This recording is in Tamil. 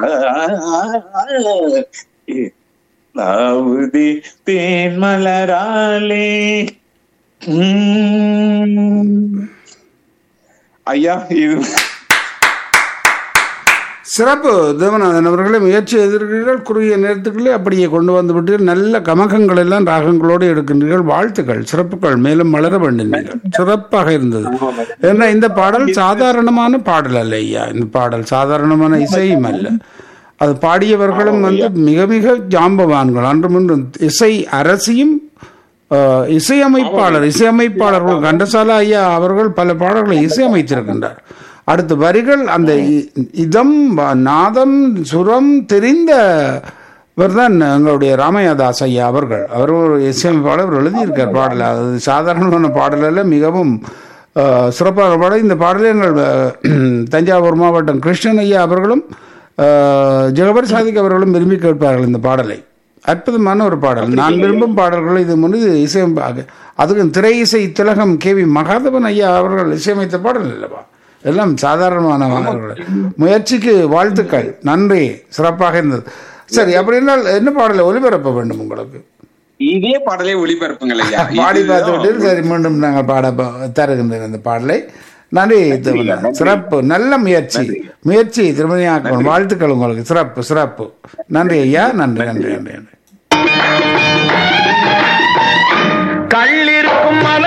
நாவுதி தேன் மலராலே உம். ஐயா இது சிறப்பு தேவநாதன் அவர்களை முயற்சி எதிர்க்கிறீர்கள் குறுகிய நேரத்துக்குள்ளே அப்படியே கொண்டு வந்து விட்டீர்கள் நல்ல கமகங்கள் எல்லாம் ராகங்களோடு எடுக்கின்றீர்கள் வாழ்த்துக்கள் சிறப்புகள் மேலும் வளர வேண்டினீர்கள் சிறப்பாக இருந்தது ஏன்னா இந்த பாடல் சாதாரணமான பாடல் அல்ல ஐயா இந்த பாடல் சாதாரணமான இசையும் அல்ல அது பாடியவர்களும் வந்து மிக மிக ஜாம்பவான்கள் அன்று முன்று இசை அரசியும் அஹ், இசையமைப்பாளர் இசையமைப்பாளர்கள் கண்டசாலா ஐயா அவர்கள் பல பாடல்களை இசையமைத்திருக்கின்றார் அடுத்த வரிகள் அந்த இ- இதம் வ- நாதம் சுரம் தெரிந்த தான் எங்களுடைய ராமையாதாஸ் ஐயா அவர்கள் அவர் ஒரு இசையமைப்பாளர் அவர் எழுதியிருக்கார் பாடல் அது சாதாரணமான பாடல் அல்ல மிகவும் அஹ், சிறப்பான பாடல் இந்த பாடலை எங்கள் அஹ், தஞ்சாவூர் மாவட்டம் கிருஷ்ணன் ஐயா அவர்களும் அஹ், ஜெகபர் சாதிக் அவர்களும் விரும்பி கேட்பார்கள் இந்த பாடலை அற்புதமான ஒரு பாடல் நான் விரும்பும் பாடல்கள் இது முன்பு இசையம் அதுக்கும் திரை இசை திலகம் கே வி மகாதவன் ஐயா அவர்கள் இசையமைத்த பாடல் இல்லவா எல்லாம் சாதாரணமான பாடல்கள் முயற்சிக்கு வாழ்த்துக்கள் நன்றி சிறப்பாக இருந்தது சரி அப்படி என்றால் என்ன பாடலை ஒலிபரப்ப வேண்டும் உங்களுக்கு இதே பாடலே ஒளிபரப்புங்கள் ஐயா பாடி இது- பார்த்து விட்டு சரி மீண்டும் நாங்கள் பாட ப- தருகின்றோம் அந்த பாடலை நன்றி தேவநாதன். சிறப்பு நல்ல முயற்சி முயற்சி திருமணியாக்கணும் வாழ்த்துக்கள் உங்களுக்கு சிறப்பு சிறப்பு நன்றி ஐயா நன்றி நன்றி நன்றி நன்றி கள்ளிருக்கும் மன